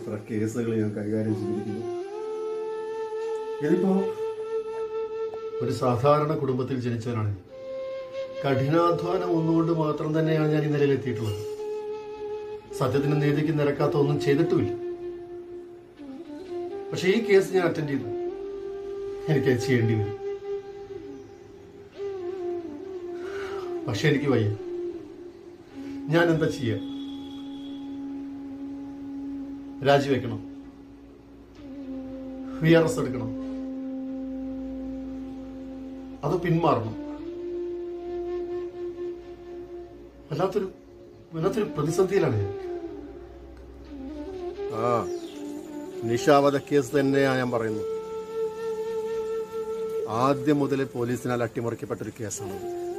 എത്ര കേസുകൾ ഞാൻ കൈകാര്യം ചെയ്തിരിക്കുന്നു ഇതിപ്പോ ഒരു സാധാരണ കുടുംബത്തിൽ ജനിച്ചവനാണ് ഞാൻ. കഠിനാധ്വാനം ഒന്നുകൊണ്ട് മാത്രം തന്നെയാണ് ഞാൻ ഈ നിലയിലെത്തിയിട്ടുള്ളത് സത്യത്തിന് നീതിക്ക് നിരക്കാത്ത ഒന്നും ചെയ്തിട്ടുമില്ല പക്ഷെ ഈ കേസ് ഞാൻ അറ്റൻഡ് ചെയ്തു എനിക്കത് ചെയ്യേണ്ടി വരും പക്ഷെ എനിക്ക് വയ്യ ഞാൻ എന്താ ചെയ്യുക രാജിവെക്കണം വി ആർ എസ് എടുക്കണം അത് പിന്മാറണം വല്ലാത്തൊരു വല്ലാത്തൊരു പ്രതിസന്ധിയിലാണ് ഞാൻ ആ നിഷാവധ കേസ് തന്നെയാണ് ഞാൻ പറയുന്നത് ആദ്യം മുതൽ പോലീസിനാൽ അട്ടിമറിക്കപ്പെട്ട ഒരു കേസാണ്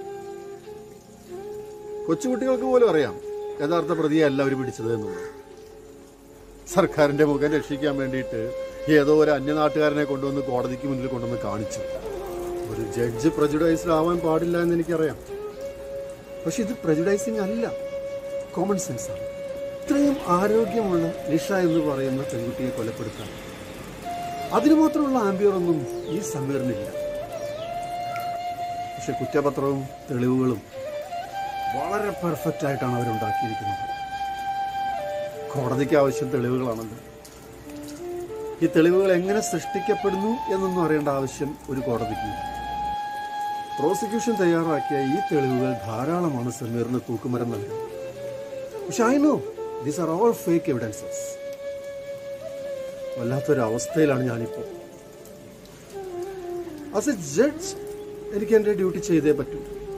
കൊച്ചുകുട്ടികൾക്ക് പോലും അറിയാം യഥാർത്ഥ പ്രതിയെ അല്ല അവർ പിടിച്ചത് എന്നുള്ളത് സർക്കാരിന്റെ മുഖം രക്ഷിക്കാൻ വേണ്ടിയിട്ട് ഏതോ ഒരു അന്യനാട്ടുകാരനെ കൊണ്ടുവന്ന് കോടതിക്ക് മുന്നിൽ കൊണ്ടുവന്ന് കാണിച്ചു ഒരു ജഡ്ജ് പ്രജുഡൈസ്ഡ് ആവാൻ പാടില്ല എന്ന് എനിക്കറിയാം പക്ഷെ ഇത് പ്രജുഡൈസിങ് അല്ല കോമൺ സെൻസ് ആണ് ഇത്രയും ആരോഗ്യമുള്ള നിഷ എന്ന് പറയുന്ന പെൺകുട്ടിയെ കൊലപ്പെടുത്താൻ അതിനു മാത്രമുള്ള ആംബിയർ ഒന്നും ഈ സമീറിനില്ല പക്ഷെ കുറ്റപത്രവും തെളിവുകളും വളരെ പെർഫെക്റ്റ് ആയിട്ടാണ് അവരുണ്ടാക്കിയിരിക്കുന്നത് കോടതിക്ക് ആവശ്യം തെളിവുകളാണല്ലോ ഈ തെളിവുകൾ എങ്ങനെ സൃഷ്ടിക്കപ്പെടുന്നു എന്നൊന്നും അറിയേണ്ട ആവശ്യം ഒരു കോടതിക്കില്ല പ്രോസിക്യൂഷൻ തയ്യാറാക്കിയ ഈ തെളിവുകൾ ധാരാളമാണ് സമീറിന് തൂക്കുമരം നൽകുന്നത് പക്ഷെ I know these are all fake evidences വല്ലാത്തൊരു അവസ്ഥയിലാണ് ഞാനിപ്പോൾ ആസ് എ ജഡ്ജ് എനിക്ക് എൻ്റെ ഡ്യൂട്ടി ചെയ്തേ പറ്റൂ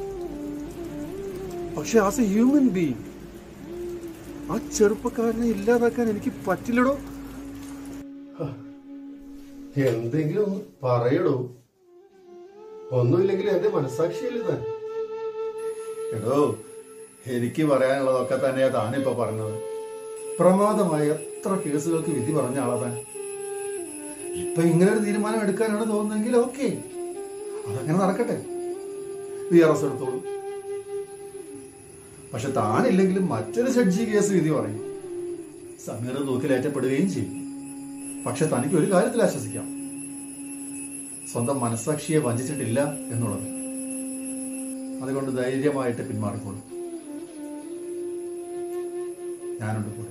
പക്ഷെ ആസ് എ ഹ്യൂമൻ ബീങ് ആ ചെറുപ്പക്കാരനെ ഇല്ലാതാക്കാൻ എനിക്ക് പറ്റില്ലടോ ഹ, എന്തെങ്കിലും ഒന്ന് പറയടോ ഒന്നുമില്ലെങ്കിൽ എന്റെ മനസാക്ഷിയല്ലേ താൻ എടോ എനിക്ക് പറയാനുള്ളതൊക്കെ തന്നെയാ താനിപ്പോ പറഞ്ഞത് പ്രമാദമായ എത്ര കേസുകൾക്ക് വിധി പറഞ്ഞ ആളാ താൻ ഇപ്പൊ ഇങ്ങനെ ഒരു തീരുമാനം എടുക്കാനാണ് തോന്നുന്നെങ്കിൽ ഓക്കെ അതങ്ങനെ നടക്കട്ടെ വി ആർ എസ് എടുത്തോളൂ പക്ഷെ താനില്ലെങ്കിലും മറ്റൊരു ജഡ്ജി കേസ് വിധി പറയും സമീർ തൂക്കിലേറ്റപ്പെടുകയും ചെയ്യും പക്ഷെ തനിക്ക് ഒരു കാര്യത്തിൽ ആശ്വസിക്കാം സ്വന്തം മനസാക്ഷിയെ വഞ്ചിച്ചിട്ടില്ല എന്നുള്ളത് അതുകൊണ്ട് ധൈര്യമായിട്ട് പിന്മാറിക്കോളൂ ഞാനുണ്ട് കൂടെ